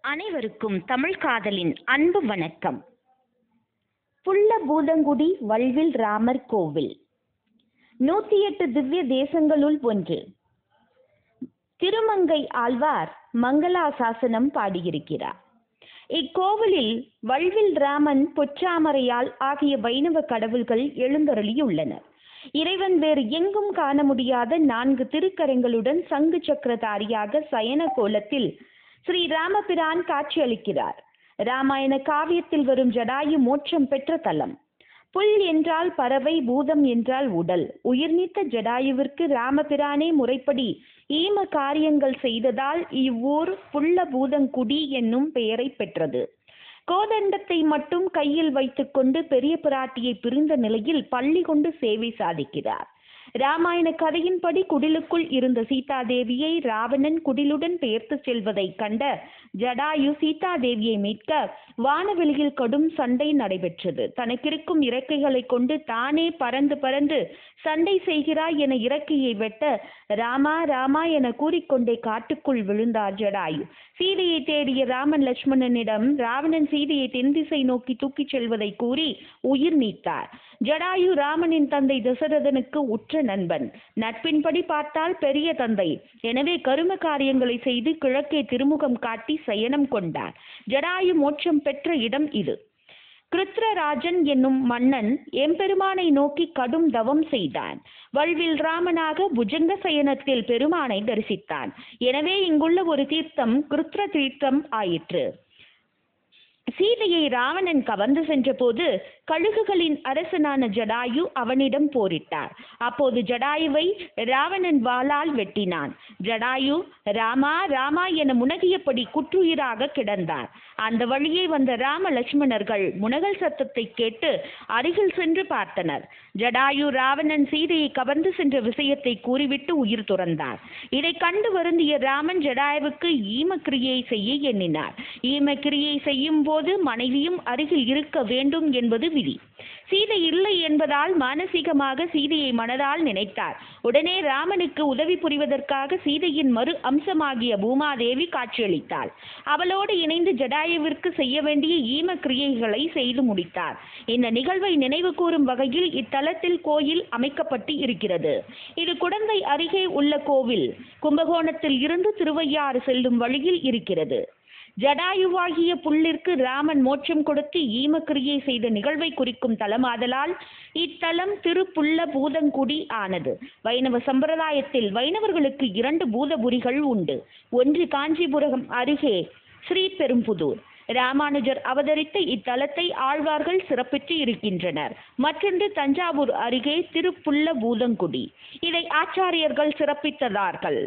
அனைவருக்கும் தமிழ் காதலின் அன்பு வணக்கம் புள்ள பூதங்குடி வல்வில் ராமர் கோவில் நூத்தி எட்டு திவ்ய தேசங்களுள் ஒன்று திருமங்கை ஆழ்வார் மங்களாசாசனம் பாடியிருக்கிறார் இக்கோவிலில் வல்வில் ராமன் பொற்றாமரையால் ஆகிய வைணவ கடவுள்கள் எழுந்தருளியுள்ளனர் இறைவன் வேறு எங்கும் காண முடியாத நான்கு திருக்கரங்களுடன் சங்கு சக்கரதாரியாக சயன கோலத்தில் ஸ்ரீ ராமபிரான் காட்சியளிக்கிறார் ராமாயண காவியத்தில் வரும் ஜடாயு மோட்சம் பெற்ற தலம் புல் என்றால் பறவை பூதம் என்றால் உடல் உயிர்நீத்த ஜடாயுவிற்கு ராமபிரானே முறைப்படி ஈம காரியங்கள் செய்ததால் இவ்வூர் புள்ள பூதங்குடி என்னும் பெயரை பெற்றது கோதண்டத்தை மட்டும் கையில் வைத்துக்கொண்டு பெரிய பிராட்டியை பிரிந்த நிலையில் பள்ளி கொண்டு சேவை சாதிக்கிறார் ராமாயண கதையின்படி குடிலுக்குள் இருந்த சீதாதேவியை ராவணன் குடிலுடன் பெயர்த்து செல்வதை கண்ட ஜடாயு சீதாதேவியை மீட்க வானவெளியில் கடும் சண்டை நடைபெற்றது தனக்கிருக்கும் இறக்கைகளை கொண்டு தானே பறந்து பறந்து சண்டை செய்கிறாய் என இறக்கையை வெட்ட ராமா ராமா என கூறிக்கொண்டே காட்டுக்குள் விழுந்தார் ஜடாயு சீதையை தேடிய ராமன் லட்சுமணனிடம் ராவணன் சீதையை தென் திசை நோக்கி தூக்கிச் செல்வதை கூறி உயிர் நீத்தார் ஜடாயு ராமனின் தந்தை தசரதனுக்கு உற்ற நண்பன் நட்பின்படி பார்த்தால் பெரிய தந்தை எனவே கரும காரியங்களை செய்து கிழக்கே திருமுகம் காட்டி சயனம் கொண்டார் ஜடாயு மோட்சம் பெற்ற இடம் இது கிருத்ரராஜன் என்னும் மன்னன் எம்பெருமானை நோக்கி கடும் தவம் செய்தான் வல்வில் ராமனாக புஜங்க சயனத்தில் பெருமானை தரிசித்தான் எனவே இங்குள்ள ஒரு தீர்த்தம் கிருத்ர தீர்த்தம் ஆயிற்று சீதையை ராவணன் கவர்ந்து சென்றபோது கழுகுகளின் அரசனான ஜடாயு அவனிடம் போரிட்டார் அப்போது ஜடாயுவை ராவணன் வாளால் வெட்டினான் ஜடாயு ராமா ராமா என முனகியபடி குற்றுயிராக கிடந்தார் அந்த வழியே வந்த ராம லட்சுமணர்கள் முனகல் சத்தத்தை கேட்டு அருகில் சென்று பார்த்தனர் ஜடாயு ராவணன் சீதையை கவர்ந்து சென்ற விஷயத்தை கூறிவிட்டு உயிர் துறந்தார் இதை கண்டு வருந்திய ராமன் ஜடாயுவுக்கு ஈமக்கிரியை செய்ய எண்ணினார் ஈமக்கிரியை செய்யும் போது மனைவியும் அருகில் இருக்க வேண்டும் என்பது விதி சீதை இல்லை என்பதால் மானசீகமாக சீதையை மனதால் நினைத்தார் உடனே ராமனுக்கு உதவி புரிவதற்காக சீதையின் மறு அம்சமாகிய பூமாதேவி காட்சியளித்தாள் அவளோடு இணைந்து ஜடாயுவிற்கு செய்ய வேண்டிய ஈம கிரியைகளை செய்து முடித்தார் இந்த நிகழ்வை நினைவு கூறும் வகையில் இத்தலத்தில் கோயில் அமைக்கப்பட்டு இருக்கிறது இது குடந்தை அருகே உள்ள கோவில் கும்பகோணத்தில் இருந்து திருவையாறு செல்லும் வழியில் இருக்கிறது ஜடாயுவாகிய புல்லிற்கு ராமன் மோட்சம் கொடுத்து ஈமக்கிரியை செய்த நிகழ்வை குறிக்கும் தலமாதலால் இத்தலம் திருப்புள்ள பூதங்குடி ஆனது வைணவ சம்பிரதாயத்தில் வைணவர்களுக்கு இரண்டு பூதபுரிகள் உண்டு ஒன்று காஞ்சிபுரம் அருகே ஸ்ரீபெரும்புதூர் ராமானுஜர் அவதரித்த இத்தலத்தை ஆழ்வார்கள் சிறப்பித்து இருக்கின்றனர் மற்றொன்று தஞ்சாவூர் அருகே திருப்புள்ள பூதங்குடி இதை ஆச்சாரியர்கள் சிறப்பித்ததார்கள்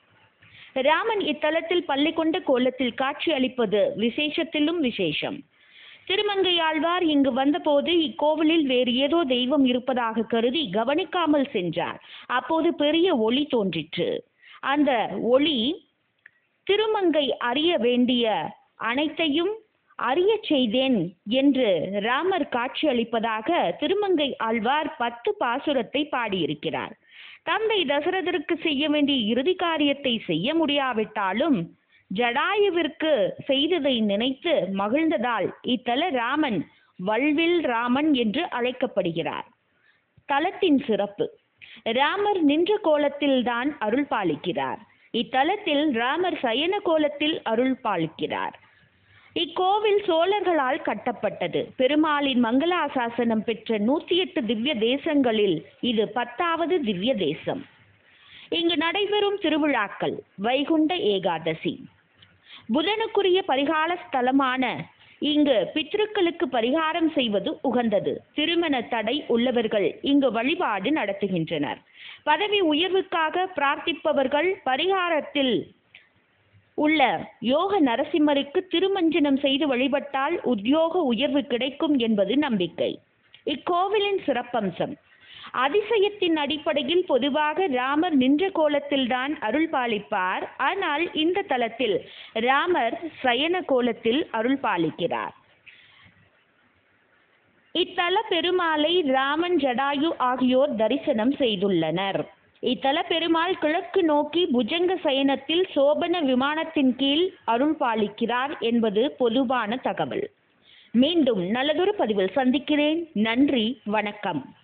ராமன் இத்தலத்தில் பள்ளி கொண்ட கோலத்தில் காட்சி அளிப்பது விசேஷத்திலும் விசேஷம் திருமங்கையாழ்வார் இங்கு வந்தபோது இக்கோவிலில் வேறு ஏதோ தெய்வம் இருப்பதாக கருதி கவனிக்காமல் சென்றார் அப்போது பெரிய ஒளி தோன்றிற்று அந்த ஒளி திருமங்கை அறிய வேண்டிய அனைத்தையும் அறிய செய்தேன் என்று ராமர் காட்சியளிப்பதாக திருமங்கை ஆழ்வார் பத்து பாசுரத்தை பாடியிருக்கிறார் தந்தை தசரதற்கு செய்ய வேண்டிய இறுதி காரியத்தை செய்ய முடியாவிட்டாலும் ஜடாயுவிற்கு செய்ததை நினைத்து மகிழ்ந்ததால் இத்தல ராமன் வல்வில் ராமன் என்று அழைக்கப்படுகிறார் தலத்தின் சிறப்பு ராமர் நின்ற கோலத்தில் தான் அருள் பாலிக்கிறார் இத்தலத்தில் ராமர் சயன கோலத்தில் அருள் பாலிக்கிறார் இக்கோவில் சோழர்களால் கட்டப்பட்டது பெருமாளின் மங்களாசாசனம் பெற்ற நூத்தி எட்டு திவ்ய தேசங்களில் இது பத்தாவது திவ்ய தேசம் இங்கு நடைபெறும் திருவிழாக்கள் வைகுண்ட ஏகாதசி புதனுக்குரிய பரிகால ஸ்தலமான இங்கு பித்ருக்களுக்கு பரிகாரம் செய்வது உகந்தது திருமண தடை உள்ளவர்கள் இங்கு வழிபாடு நடத்துகின்றனர் பதவி உயர்வுக்காக பிரார்த்திப்பவர்கள் பரிகாரத்தில் உள்ள யோக நரசிம்மருக்கு திருமஞ்சனம் செய்து வழிபட்டால் உத்தியோக உயர்வு கிடைக்கும் என்பது நம்பிக்கை இக்கோவிலின் சிறப்பம்சம் அதிசயத்தின் அடிப்படையில் பொதுவாக ராமர் நின்ற கோலத்தில்தான் அருள் பாலிப்பார் ஆனால் இந்த தலத்தில் ராமர் சயன கோலத்தில் அருள் பாலிக்கிறார் இத்தல பெருமாளை ராமன் ஜடாயு ஆகியோர் தரிசனம் செய்துள்ளனர் இத்தல பெருமாள் கிழக்கு நோக்கி புஜங்க சயனத்தில் சோபன விமானத்தின் கீழ் அருள் பாலிக்கிறார் என்பது பொதுவான தகவல் மீண்டும் நல்லதொரு பதிவில் சந்திக்கிறேன் நன்றி வணக்கம்